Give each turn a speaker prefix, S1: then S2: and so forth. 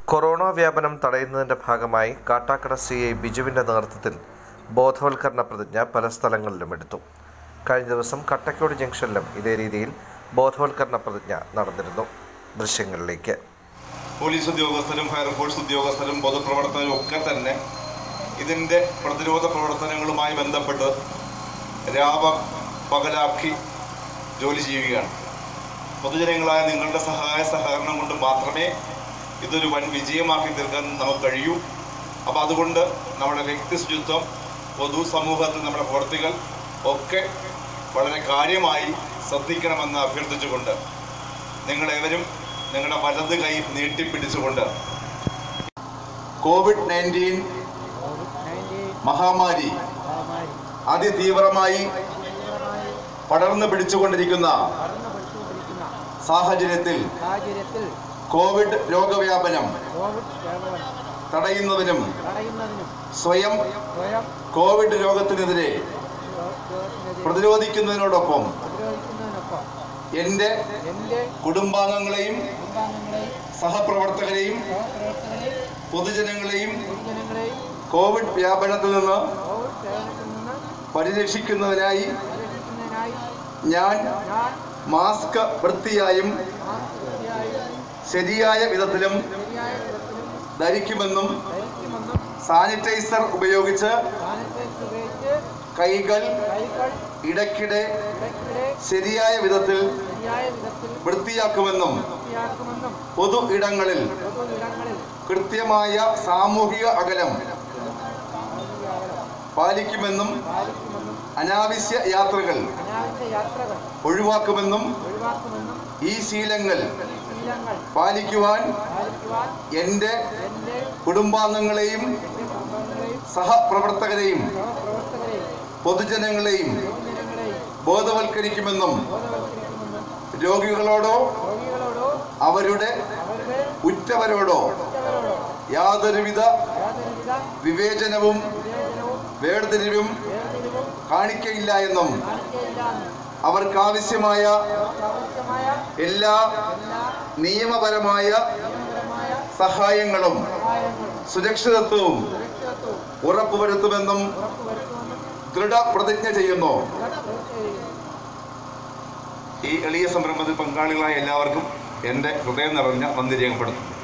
S1: corona വ്യാപനം തടയുന്നതിന്റെ ഭാഗമായി Kattakada C I ബിജുവിന്റെ നേതൃത്വത്തിൽ ബോധവൽക്കരണ പ്രതിജ്ഞ പല സ്ഥലങ്ങളിലും എടുത്തു കഴിഞ്ഞ ദിവസം കട്ടക്കോട് ജംഗ്ഷനിലും ഇതേ രീതിയിൽ ബോധവൽക്കരണ പ്രതിജ്ഞ നടന്നിരുന്നു ദൃശ്യങ്ങളിലേക്ക്
S2: പോലീസ് ഉദ്യോഗസ്ഥരും ഫയർഫോഴ്സ് ഉദ്യോഗസ്ഥരും പൊതുപ്രവർത്തകരും ഒക്കെ തന്നെ ഇതിൻ്റെ പ്രതിരോധ പ്രവർത്തനങ്ങളുമായി ബന്ധപ്പെട്ട് രാവ പകലാക്കി ജോലി ചെയ്യുകയാണ് പൊതുജനങ്ങളായ നിങ്ങളുടെ സഹായ സഹകരണം കൊണ്ട് മാത്രമേ ഇതൊരു വൻ വിജയമാക്കി തീർക്കാൻ നമുക്ക് കഴിയൂ അപ്പോൾ അതുകൊണ്ട് നമ്മുടെ വ്യക്തി ശുചിത്വം പൊതുസമൂഹത്തിൽ നമ്മുടെ പ്രവർത്തികൾ ഒക്കെ വളരെ കാര്യമായി ശ്രദ്ധിക്കണമെന്ന് അഭ്യർത്ഥിച്ചുകൊണ്ട് നിങ്ങളേവരും നിങ്ങളുടെ വലത് കൈ നീട്ടിപ്പിടിച്ചുകൊണ്ട് കോവിഡ് നയൻറ്റീൻ മഹാമാരി അതിതീവ്രമായി പടർന്നു പിടിച്ചുകൊണ്ടിരിക്കുന്ന സാഹചര്യത്തിൽ
S3: സാഹചര്യത്തിൽ
S2: കോവിഡ് രോഗവ്യാപനം
S3: കോവിഡ് വ്യാപനം
S2: തടയുന്നതിനും
S3: തടയുന്നതിനും
S2: സ്വയം
S3: സ്വയം
S2: കോവിഡ് രോഗത്തിനെതിരെ
S3: രോഗത്തിനെതിരെ
S2: പ്രതിരോധിക്കുന്നതിനോടൊപ്പം
S3: പ്രതിരോധിക്കുന്നതിനൊപ്പം
S2: എൻ്റെ
S3: എൻ്റെ
S2: കുടുംബാംഗങ്ങളെയും
S3: കുടുംബാംഗങ്ങളെയും
S2: സഹപ്രവർത്തകരെയും
S3: സഹപ്രവർത്തകരെയും
S2: പൊതുജനങ്ങളെയും
S3: പൊതുജനങ്ങളെയും
S2: കോവിഡ് വ്യാപനത്തിൽ നിന്ന്
S3: കോവിഡ് സേവനത്തിൽ നിന്ന്
S2: പരിരക്ഷിക്കുന്നതിനായി
S3: പരിരക്ഷിക്കുന്നതിനായി
S2: ഞാൻ
S3: ഞാൻ
S2: മാസ്ക് വൃത്തിയായും
S3: മാതൃകയായും
S2: ശരിയായ വിധത്തിലും
S3: ശരിയായ വിധത്തിലും
S2: ധരിക്കുമെന്നും
S3: ധരിക്കുമെന്നും
S2: സാനിറ്റൈസർ ഉപയോഗിച്ച്
S3: സാനിറ്റൈസർ ഉപയോഗിച്ച്
S2: കൈകൾ
S3: കൈകൾ
S2: ഇടയ്ക്കിടെ
S3: ഇടയ്ക്കിടെ
S2: ശരിയായ വിധത്തിൽ
S3: ശരിയായ വിധത്തിൽ
S2: വൃത്തിയാക്കുമെന്നും
S3: വൃത്തിയാക്കുമെന്നും
S2: പൊതു ഇടങ്ങളിൽ
S3: പൊതു ഇടങ്ങളിൽ
S2: കൃത്യമായ സാമൂഹിക അകലം പാലിക്കുമെന്നും
S3: പാലിക്കുമെന്നും
S2: അനാവശ്യ യാത്രകൾ
S3: അനാവശ്യ യാത്രകൾ
S2: ഒഴിവാക്കുമെന്നും
S3: ഒഴിവാക്കുമെന്നും
S2: ഈ ശീലങ്ങൾ
S3: ഈ ശീലങ്ങൾ
S2: പാലിക്കുവാൻ
S3: പാലിക്കുവാൻ
S2: എൻ്റെ
S3: എൻ്റെ
S2: കുടുംബാംഗങ്ങളെയും
S3: എൻ്റെ കുടുംബങ്ങളെയും
S2: സഹപ്രവർത്തകരെയും
S3: സഹപ്രവർത്തകരെയും
S2: പൊതുജനങ്ങളെയും
S3: പൊതുജനങ്ങളെയും
S2: ബോധവൽക്കരിക്കുമെന്നും
S3: ബോധവൽക്കരിക്കുമെന്നും
S2: രോഗികളോടോ
S3: രോഗികളോടോ
S2: അവരുടെ
S3: അവരുടെ
S2: ഉറ്റവരോടോ
S3: ഉറ്റവരോടോ
S2: യാതൊരുവിധ
S3: യാതൊരുവിധ
S2: വിവേചനവും
S3: വിവേചനവും
S2: വേർതിരിവും
S3: വേർതിരിവും
S2: കാണിക്കയില്ല എന്നും
S3: കാണിക്കയില്ലാന്ന്
S2: അവർക്കാവശ്യമായ
S3: ആവശ്യമായ
S2: എല്ലാ
S3: എല്ലാ
S2: നിയമപരമായ
S3: നിയമപരമായ
S2: സഹായങ്ങളും
S3: സഹായങ്ങളും
S2: സുരക്ഷിതത്വവും
S3: സുരക്ഷിതത്വവും
S2: ഉറപ്പുവരുത്തുമെന്നും
S3: ഉറപ്പുവരുത്തുമെന്നും
S2: ദൃഢപ്രതിജ്ഞ ചെയ്യുന്നു
S3: തീർച്ചയായും
S2: ഈ എളിയ സംരംഭത്തിൽ പങ്കാളികളായ എല്ലാവർക്കും എൻ്റെ ഹൃദയം നിറഞ്ഞ നന്ദി രേഖപ്പെടുത്തുന്നു